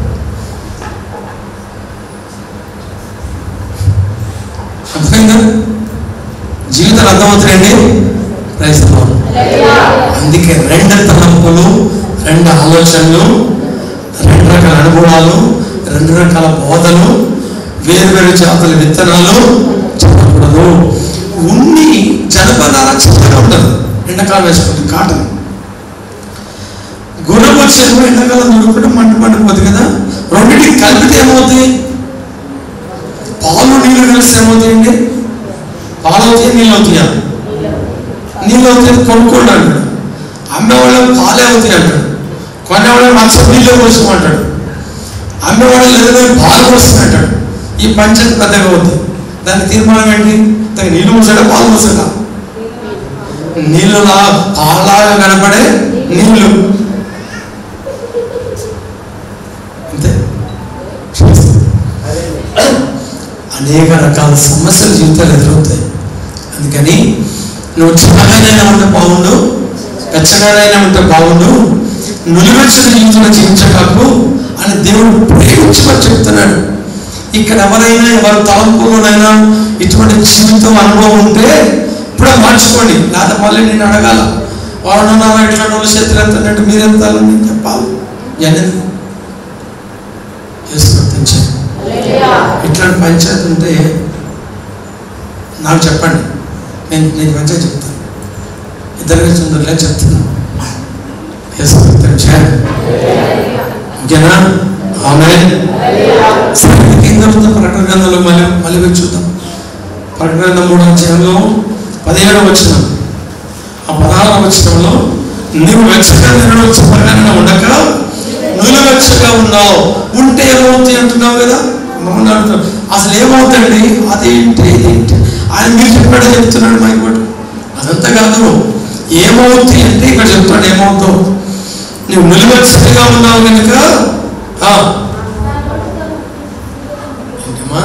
అర్థమైందా జీవితాలు అర్థమవుతాయండి ప్రయత్నం అందుకే రెండు తలంపులు రెండు ఆలోచనలు రెండు రకాల అనుభవాలు రెండు రకాల బోధలు వేరు వేరు జాతుల విత్తనాలు చెప్పకూడదు ఉన్ని జనపదాల చిన్నగా ఉండదు ఎండాకాలం వేసుకుంటుంది కాటన్ గుణం వచ్చేమో ఎండాకాలం దుడుకుంటే మంట మండిపోతుంది కదా రెండింటికి కలిపితే ఏమవుతాయి పాలు నీళ్ళు కలిసి ఏమవుతాయండి పాలు అవుతాయి నీళ్ళు అవుతాయా నీళ్ళు అవుతాయి కొనుక్కోండి అంటాడు అమ్మేవాళ్ళం పాలే అవుతాయి అంటాడు కొనేవాళ్ళం మత్స్య నీళ్ళు పోసుకోమంటాడు అమ్మేవాళ్ళు లేదా పాలు పోస్తుంది అంటాడు ఈ పంచాయతీ పెద్దగా అవుతుంది దాని తీర్మానం ఏంటి దానికి నీళ్ళు పోసాడా పాలు పోసాడా నీళ్ళులా పాలాగా కనపడే నీళ్ళు అంతే అనేక రకాల సమస్యలు జీవితాలు ఎదురవుతాయి అందుకని నువ్వు చిన్నగానైనా ఉంటే బాగుండు వెచ్చగానైనా ఉంటే బాగుండు నులివెచ్చని జీవితంలో జీవించటకు అని దేవుడు ప్రేమించమని చెప్తున్నాడు ఇక్కడ ఎవరైనా ఎవరి తలంపులోనైనా ఇటువంటి జీవితం అనుభవం ఉంటే ఇప్పుడే మార్చుకోండి లేదా మళ్ళీ నేను అడగాల వాళ్ళు ఉన్నారు ఇట్లా వాళ్ళు చేతులు ఎత్తానంటే మీరు ఎత్తాలని నేను చెప్పాలి జనది వేసుకొచ్చాను ఇట్లాంటి పంచాయతీ ఉంటే నాకు చెప్పండి నేను నేను పంచాయతీ చెప్తాను ఇద్దరు కలిసి ఉండట్లే చెప్తున్నాను వేసుకొచ్చాను ఓకేనా ఆమె ఏం జరుగుతుంది ప్రకటన గ్రంథంలో మళ్ళీ మళ్ళీ వచ్చి చూద్దాం ప్రకటన గ్రంథం మూడో అధ్యాయంలో పదిహేడవ వచ్చిన ఆ పదహారవ వచ్చినంలో నీవు వెచ్చగా తినడం చెప్పగానే ఉండక నువ్వు వెచ్చగా ఉన్నావు ఉంటే ఏమవుతాయి అంటున్నావు కదా మమ్మల్ని అంటున్నావు అసలు ఏమవుతాయండి అదేంటి ఇదేంటి ఆయన మీరు చెప్పాడే చెప్తున్నాడు మైక్ పట్టు అదంతా కాదు ఏమవుతాయి అంటే ఇక్కడ చెప్తాడు ఏమవుతావు నువ్వు నిలువెచ్చగా ఉన్నావు కనుక ఆ, ఏంటమ్మా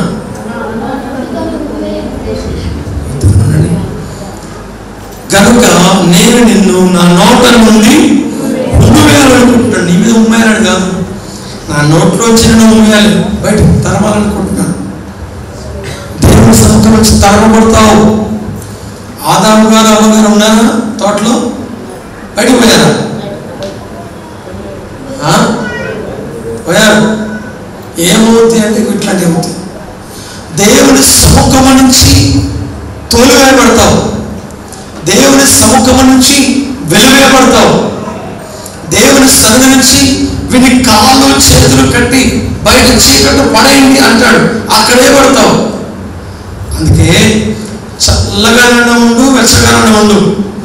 కనుక నేను నిన్ను నా నోట నుండి ఉమ్మివేయాలనుకుంటున్నాను నీ మీద ఉమ్మేయాలని కాదు నా నోట్లో వచ్చి నేను ఉమ్మేయాలి బయట తరమాలనుకుంటున్నాను దేవుని సముఖం వచ్చి తరమబడతావు ఆదాము గారు అమ్మగారు ఉన్నారా తోటలో బయటకు పోయారా ఆ? పోయారు ఏమవుతాయి అంటే ఇట్లాంటి ఏమవుతాయి దేవుని సముఖం నుంచి తోలువేయబడతావు దేవుని సముఖం నుంచి వెలువేయబడతావు దేవుని సన్నిధి నుంచి వీని కాళ్ళు చేతులు కట్టి బయట చీకట్టు పడేయండి అంటాడు అక్కడే పడతావు అందుకే చల్లగానే ఉండు వెచ్చగానే ఉండు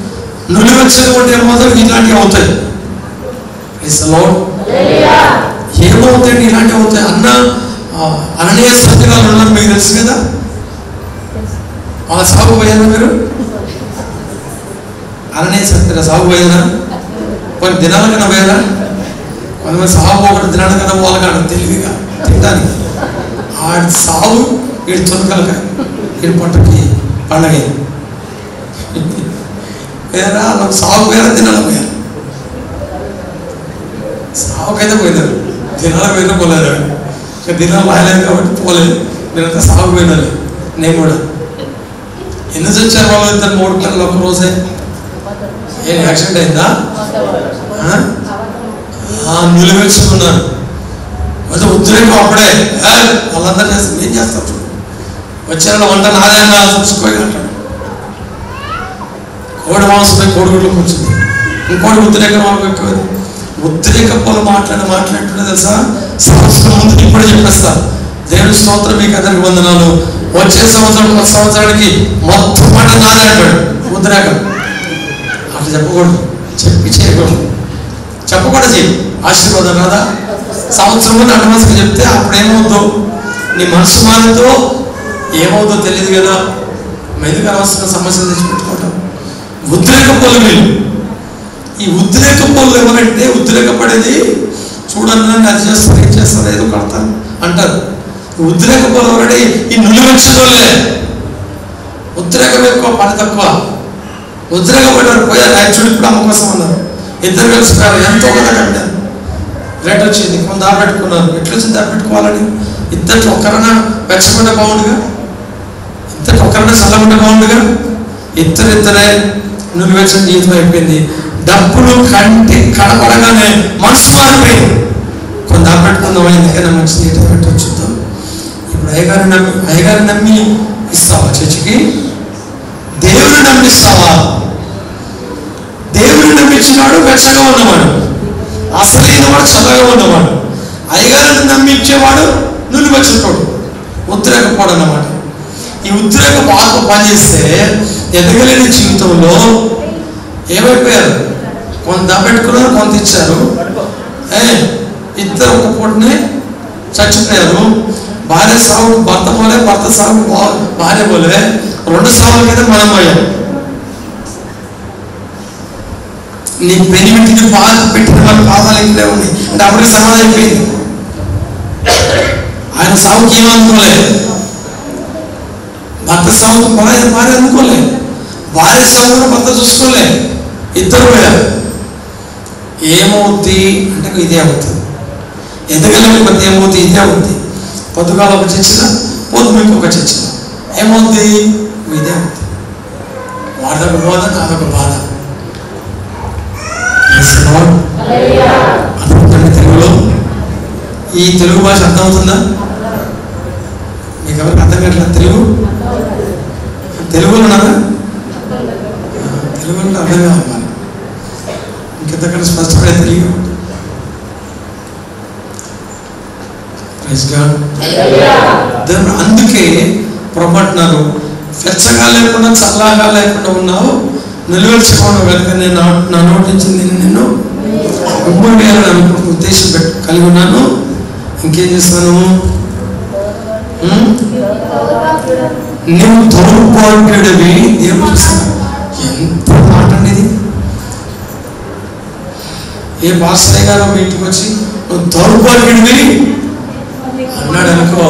నువ్వు వెచ్చగా ఉంటే ఏమవుతావు ఇట్లాంటివి అవుతాయి Praise the Lord. ఏమవుతాయండి ఇలాంటివి అవుతాయి అన్న ఆ, అననీయ సత్యగాలు ఉన్నారు మీకు తెలుసు కదా వాళ్ళ సాగు పోయారా మీరు అననీయ సత్యగా సాగు పోయారా కొన్ని దినాల కన్నా పోయారా కొంతమంది సాగు ఒకటి దినాల కన్నా పోవాలి కానీ తెలివిగా తినడానికి ఆడి సాగు వీడి తొలకలక వీడి పంటకి పండగ వేరా వాళ్ళకి సాగు వేరా తినాలి పోయారు సాగుకైతే పోయినారు దినాలకు పోయినా పోలేదు ఇక దినాలు రాయలేదు కాబట్టి పోలేదు మీరంతా సాగు పోయినారు నేను కూడా ఎన్ని చచ్చారు వాళ్ళు ఇద్దరు మూడు పిల్లలు ఒక రోజే ఏం యాక్సిడెంట్ అయిందా ఆ? ఆ, నిలువెచ్చుకున్నారు అయితే ఉద్రేకం అప్పుడే ఏ, వాళ్ళందరూ చేస్తారు ఏం చేస్తారు చూడు వచ్చారు వంట నాదే అన్నా చూసుకోవాలి అంటాడు కోడి మాంసమై కోడిగుడ్లు కూర్చుంది ఇంకోటి ఉద్రేకం మాకు ఎక్కువ ఉద్రేక పొలం మాట్లాడి మాట్లాడుతుంటే తెలుసా సంవత్సరం ముందు ఇప్పుడే చెప్పేస్తా దేవుని స్తోత్రం మీకు అందరికి వందనాలు వచ్చే సంవత్సరం కొత్త సంవత్సరానికి మొత్తం పంట నాదే అంటాడు ఉద్రేకం అట్లా చెప్పకూడదు చెప్పి చేయకూడదు చెప్పకూడదు చెయ్యి ఆశీర్వాదం రాదా సంవత్సరం ముందు అడ్వాన్స్గా చెప్తే అప్పుడు ఏమవుద్దో నీ మనసు మారిందో ఏమవుతుందో తెలియదు కదా మెదుకు అనవసరం సమస్యలు తెచ్చిపెట్టుకోవటం ఉద్రేక పొలం వీళ్ళు ఈ ఉద్రేక పొలం ఎవరంటే ఉద్రేకపడేది చూడండి నన్ను అది చేస్తారు ఏం చేస్తారు ఏదో కడతారు అంటారు ఈ ఉద్రేక పొలం ఎవరంటే ఈ నులివచ్చిన వాళ్ళే ఉద్రేకం ఎక్కువ పని తక్కువ ఉద్రేకపడ్డారు పోయారు ఆయన చూడు ఇప్పుడు అమ్మ కోసం అన్నారు ఇద్దరు కలిసిపోయారు ఎంతో కదా కట్టారు రేట్ వచ్చింది కొంత దాపెట్టుకున్నారు ఎట్లా వచ్చింది దాపెట్టుకోవాలని ఇద్దరు ఒక్కరన్నా వెచ్చకుండా బాగుండుగా ఇద్దరు ఒక్కరన్నా చల్లకుండా బాగుండుగా ఇద్దరు ఇద్దరే నువ్వు వెచ్చని జీవితం అయిపోయింది డబ్బులు కంటి కనపడగానే మనసు మారిపోయింది కొంత దాపెట్టుకుందాం ఎందుకైనా మంచి నీట పెట్టొచ్చుద్దాం ఇప్పుడు అయ్యగారిని నమ్మి అయ్యగారిని నమ్మి ఇస్తావా చర్చికి దేవుని నమ్మిస్తావా దేవుని నమ్మించినాడు వెచ్చగా ఉన్నవాడు అసలైన వాడు చల్లగా ఉన్నవాడు అయ్యగారిని నమ్మించేవాడు నువ్వు వచ్చినోడు ఉద్రేకపోవడం అన్నమాట ఈ ఉద్రేక బాగా పనిచేస్తే ఎదగలేని జీవితంలో ఏమైపోయారు కొంత దాపెట్టుకున్నారు కొంత ఇచ్చారు ఏ ఇద్దరు ఒక పూటనే చచ్చిపోయారు భార్య సాగు భర్త పోలే భర్త సాగు భా- భార్య పోలే రెండు సాగుల మీద మనం పోయాం నీ పెనిమిటిని బాధ పెట్టిన వాళ్ళ పాదాలు ఇక్కడే ఉన్నాయి అంటే అప్పటికి సమాధానం అయిపోయింది ఆయన సాగుకి ఏమనుకోలే భర్త సాగుకు భార్య భార్య అనుకోలే భార్య సాగు కూడా భర్త చూసుకోలే ఇద్దరు పోయారు ఏమవుద్ది అంటే ఇదే అవుతుంది ఎదగలేని కొద్ది ఏమవుతుంది ఇదే అవుతుంది పొద్దుగాల ఒక చర్చిన పొద్దు మీకు ఒక చర్చిన ఏమవుద్ది ఇదే అవుతుంది వాడదొక బోధ నాదొక బాధ Praise the Lord. అర్థమవుతుందండి తెలుగులో ఈ తెలుగు భాష అర్థమవుతుందా మీకు ఎవరికి అర్థం కావట్లేదు తెలుగు తెలుగులో ఉన్నారా తెలుగులో అర్థం కావాలి మరి ఇంకెంతకంటే స్పష్టపడే తెలియదు Praise God. దేవుడు అందుకే పొరపట్టినారు వెచ్చగా లేకుండా చల్లగా లేకుండా ఉన్నావు నిలువెచ్చుకోవడం కనుక నేను నా- నా నోటి నుంచి నేను నిన్ను ఉమ్మడి వేయాలని అనుకున్న ఉద్దేశం పెట్టు కలిగి ఉన్నాను ఇంకేం చేస్తాను ఉం? నువ్వు దౌర్భాగ్యుడివి దేవుడు చూస్తాడు. ఎంత మాట అండి ఇది ఏ భాస్కర్ గారు మీ ఇంటికి వచ్చి నువ్వు దౌర్భాగ్యుడివి అన్నాడు అనుకో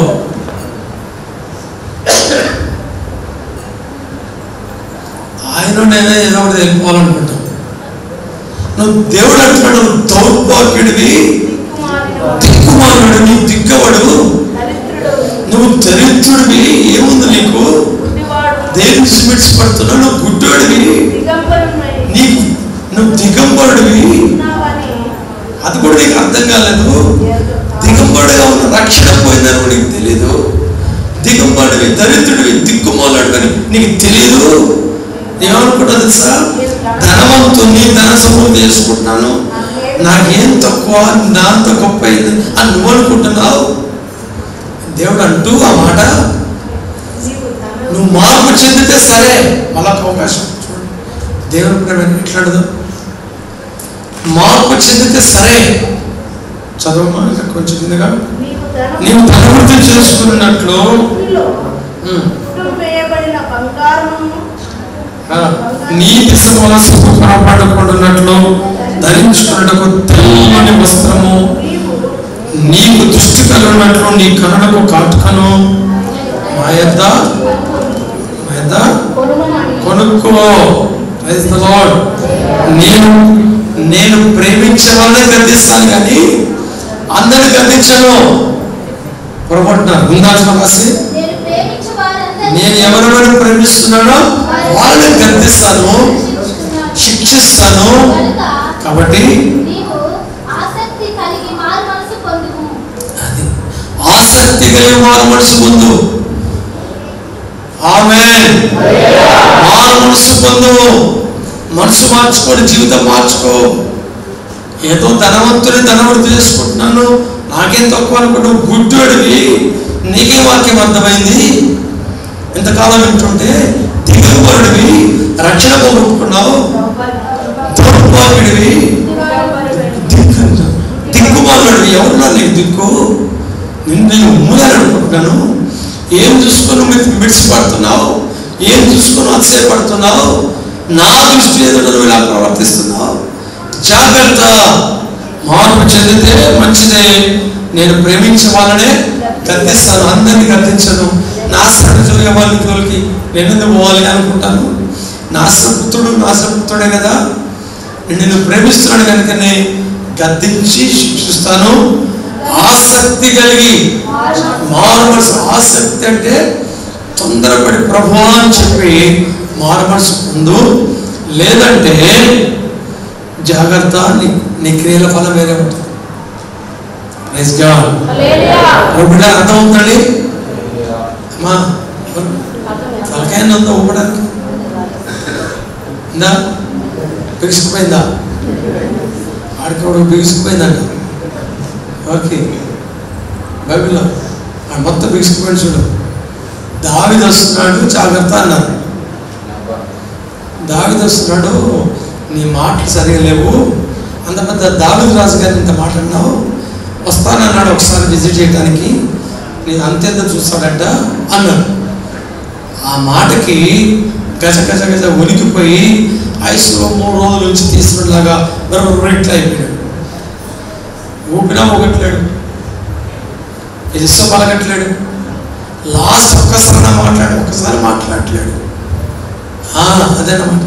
ఆయన నేనే ఏదో ఒకటి వెళ్ళిపోవాలనుకుంటాం నువ్వు దేవుడు అంటున్నాడు నువ్వు దౌర్భాగ్యుడివి దిక్కుమాలుడు నీవు దిగ్గవడు నువ్వు దరిద్రుడివి ఏముంది నీకు దేవుని స్మిట్స్ పడుతున్నావు నువ్వు గుడ్డోడివి నీకు నువ్వు దిగంబరుడివి అది కూడా నీకు అర్థం కాలేదు దిగంబరుడుగా ఉన్న రక్షణ పోయిందని కూడా నీకు తెలియదు దిగంబరుడివి దరిద్రుడివి దిక్కుమాలాడివని నీకు తెలియదు ఏమనుకుంటా తెలుసా ధనవంతుని ధన సమృద్ధి చేసుకుంటున్నాను నాకేం తక్కువ నా అంత గొప్ప అయింది అని నువ్వు అనుకుంటున్నావు దేవుడు అంటూ ఆ మాట నువ్వు మార్పు చెందితే సరే మళ్ళా ఒక అవకాశం చూడండి దేవుడు ప్రేమ ఎట్లాడదు మార్పు చెందితే సరే చదవమా ఇంకా కొంచెం కిందగా నీవు ధనము నీవు ధనవృద్ధి చేసుకున్నట్లు భూమిలో ఉమ్, పుట్టులు వేయబడిన బంగారము ఆ, నీతి సమస్యకు కాపాడుకుంటున్నట్లు ధరించుకున్నటకు తెల్లని వస్త్రము నీవు నీకు దృష్టి కలిగినట్లు నీ కనులకు కాటుకను మా యొద్ద మా యొద్ద కొనుమని కొనుక్కో Praise the Lord. నేను నేను ప్రేమించే వాళ్ళనే గద్దిస్తాను కానీ అందరిని గద్దించను పొరపడుతున్నారు ఉందాల్సిన రాసి నేను ప్రేమించు వారందరినీ నేను ఎవరెవరు ప్రేమిస్తున్నానో వాళ్ళని గద్దిస్తాను శిక్షిస్తున్నాను. శిక్షిస్తాను కనుక కాబట్టి నీవు ఆసక్తి కలిగి మారు మనసు పొందుము అది ఆసక్తి కలిగి మారు మనసు ముందు ఆమె మారు మనసు పొందు మనసు మార్చుకోని జీవితం మార్చుకో ఏదో ధనవంతుని ధనవంతు చేసుకుంటున్నాను నాకేం తక్కువ అనుకుంటూ గుడ్డోడివి నీకే వాక్యం అర్థమైంది ఇంతకాలం వింటుంటే దిగుబడివి రక్షణ పోగొట్టుకున్నావు దౌర్భాగ్యుడివి దిక్కుమాలుడు ఎవరున్నారు నీకు దిక్కు నిన్ను నేను మూయాలనుకుంటున్నాను ఏం చూసుకొని మిడిసిపడుతున్నావు ఏం చూసుకొని అతిశయపడుతున్నావు నా దృష్టి ఎదుట నువ్వు ఇలా ప్రవర్తిస్తున్నావు జాగ్రత్త మార్పు చెందితే మంచిదే నేను ప్రేమించే వాళ్ళనే గద్దిస్తాను అందరినీ గద్దించను నాశనం చూగే వాళ్ళ జోలికి నేను ఎందుకు పోవాలి అనుకుంటాను నాశనపుత్రుడు నాశనపుత్రుడే కదా నేను నిన్ను ప్రేమిస్తున్నాడు కనుకనే గద్దించి శిక్షిస్తాను ఆసక్తి కలిగి మారుమనసు ఆసక్తి అంటే తొందరపడి ప్రభు అని చెప్పి మారుమనసు పొందు లేదంటే జాగ్రత్త నీ నీ క్రియల ఫలం వేరే ఉంటుంది Praise God. ప్రభు బిడ్డ అర్థమవుతుంది అమ్మా ఎవరు? తలకాయ ఉందా ఊపడానికి ఇందా బిగుసుకుపోయిందా ఆడికోడు బిగుసుకుపోయిందంట ఓకే బైబిల్లో ఆ మొత్తం బిగుసుకుపోయింది చూడు దావిది వస్తున్నాడు జాగ్రత్త అన్నారు దావిది వస్తున్నాడు నీ మాటలు సరిగా లేవు అంత పెద్ద దావిది రాజు గారిని ఇంత మాట అన్నావు వస్తానన్నాడు ఒకసారి విజిట్ చేయడానికి నేను అంతెంత చూస్తాడంట అన్నాడు ఆ మాటకి గజ గజ గజ ఉనికిపోయి ఐస్లో మూడు రోజుల నుంచి తీసుకున్నలాగా ఇట్లా అయిపోయాడు ఊపినా ఊగట్లేడు ఇదిస్తో పలకట్లేడు లాస్ట్ ఒక్కసారి మాట్లాడు ఒక్కసారి మాట్లాడట్లేడు ఆ, అదేనమాట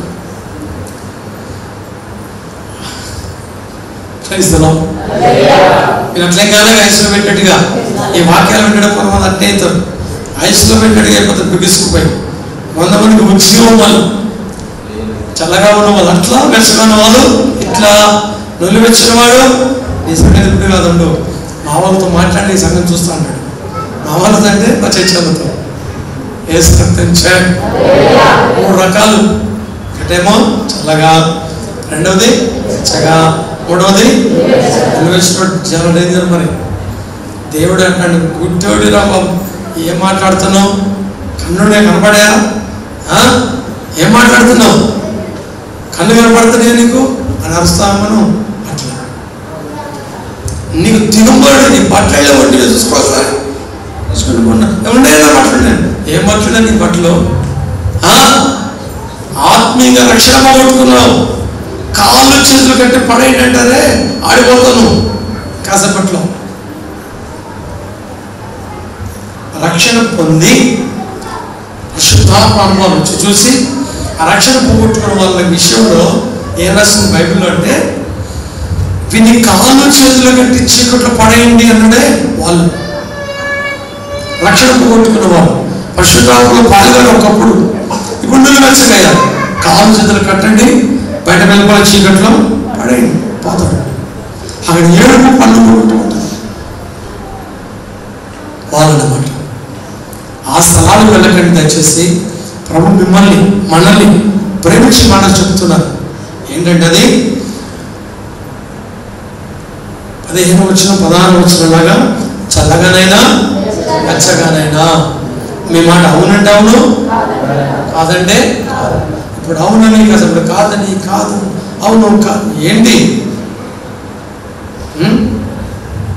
Praise the Lord. మీరు అట్లే కాలే ఐస్లో పెట్టినట్టుగా ఈ వాక్యాలు వినడం మన వాళ్ళు అట్టే అవుతారు ఐస్లో పెట్టినట్టుగా అయిపోతారు బిగుసుకుపోయి వంద మందికి ఉద్యోగం వాళ్ళు చల్లగా ఉన్న వాళ్ళు అట్లా వెచ్చగా ఉన్న వాళ్ళు ఇట్లా నొల్లి వెచ్చిన వాడు నీ సంగతి ఇప్పుడు కాదండు మా వాళ్ళతో మాట్లాడి నీ సంగతి చూస్తా అంటాడు మా వాళ్ళతో అంటే మా చర్చలతో ఏసు కర్తించే మూడు రకాలు ఒకటేమో చల్లగా రెండవది వెచ్చగా మూడవది ఇన్వెస్ట్మెంట్ చాలా డేంజర్ మరి దేవుడు అంటాడు గుడ్డోడి రా బాబు ఏం మాట్లాడుతున్నావు కన్నుడే కనపడా ఆ? ఏం మాట్లాడుతున్నావు కన్ను కనపడుతున్నాయి నీకు అని అరుస్తావు మనం అట్లా నీకు తిరుగుబడి నీ బట్టలు వంటి చూసుకోసారి చూసుకుని మొన్న ఉండేలా మాట్లాడాను ఏం మాట్లాడా నీ బట్టలు ఆ? ఆత్మీయంగా రక్షణ పోగొట్టుకున్నావు కాళ్ళు చేతులు కట్టి పడేయండి అంటారే ఆడిపోతాను కాసేపట్లో రక్షణ పొంది శుద్ధాత్మ అనుభవం వచ్చి చూసి ఆ రక్షణ పోగొట్టుకున్న వాళ్ళ విషయంలో ఏం రాసింది బైబిల్లో అంటే వీని కాళ్ళు చేతులు కట్టి చీకట్లో పడేయండి అన్నదే వాళ్ళు రక్షణ పోగొట్టుకున్న వాళ్ళు పరిశుద్ధాత్మలో పాల్గొని ఒకప్పుడు ఇప్పుడు నువ్వు వెచ్చగయ్యా కాళ్ళు చేతులు కట్టండి బయట వెళ్ళిపోయి చీకట్లో పడేయండి పోతాడు అక్కడ ఏడుపు పన్ను పోగొట్టు ఉంటుంది వాళ్ళన్నమాట ఆ స్థలాలకు వెళ్ళకండి దయచేసి ప్రభు మిమ్మల్ని మనల్ని ప్రేమించి మాట చెప్తున్నారు ఏంటంటే అది పదిహేను వచ్చిన పదహారు వచ్చిన లాగా చల్లగానైనా వెచ్చగానైనా మీ మాట అవునంటే అవును కాదంటే కాదు. ఇప్పుడు అవునని కాదు ఇప్పుడు కాదని కాదు అవును కాదు ఏంటి ఉం?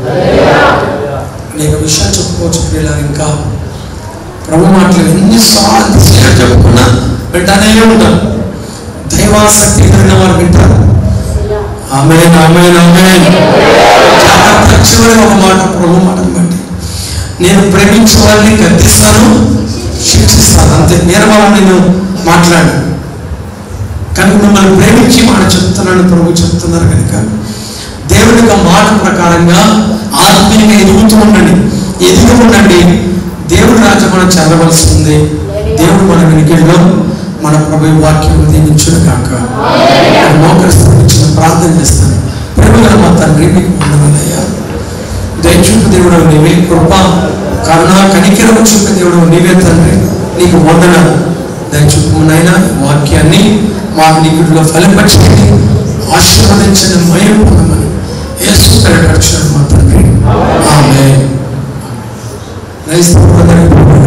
అనేక విషయాలు చెప్పుకోవచ్చు పిల్లలు ఇంకా ప్రభు మాటలు ఎన్నిసార్లు ఎంతసేపు చెప్పుకున్నా వింటానే ఉంటారు దైవాసక్తి కలిగిన వారు వింటారు ఆమె ఆమె ఆమె జాగ్రత్త చివరి ఒక మాట ప్రభు మాటను బట్టి నేను ప్రేమించే వారిని గద్దిస్తాను శిక్షిస్తాను అంతే వేరే వాళ్ళు నేను మాట్లాడు కానీ మిమ్మల్ని ప్రేమించి మాట చెప్తున్నాను ప్రభు చెప్తున్నారు కనుక దేవుని యొక్క మాట ప్రకారంగా ఆత్మీయంగా ఎదుగుతూ ఉండండి ఎదుగు ఉండండి దేవుడి రాజ్యం మనం చేరవలసింది దేవుడు మన వెనుకల్లో మన ప్రభు వాక్యం దీవించుడు కాక మోకరిస్తున్న ప్రార్థన చేస్తాను ప్రేమగల మా తండ్రి మీకు వందనాలయ్యా దయచూపు దేవుడు నీవే కృప కరుణ కనికరము చూపే దేవుడు నీవే తండ్రి నీకు వందన దయచూపు నాయన ఈ వాక్యాన్ని మా నిగుడిలో ఫలింపచేయండి ఆశీర్వదించని మయం పొందమని యేసు పేరిట అక్షరం మా తండ్రి ఆమె క్రైస్తవ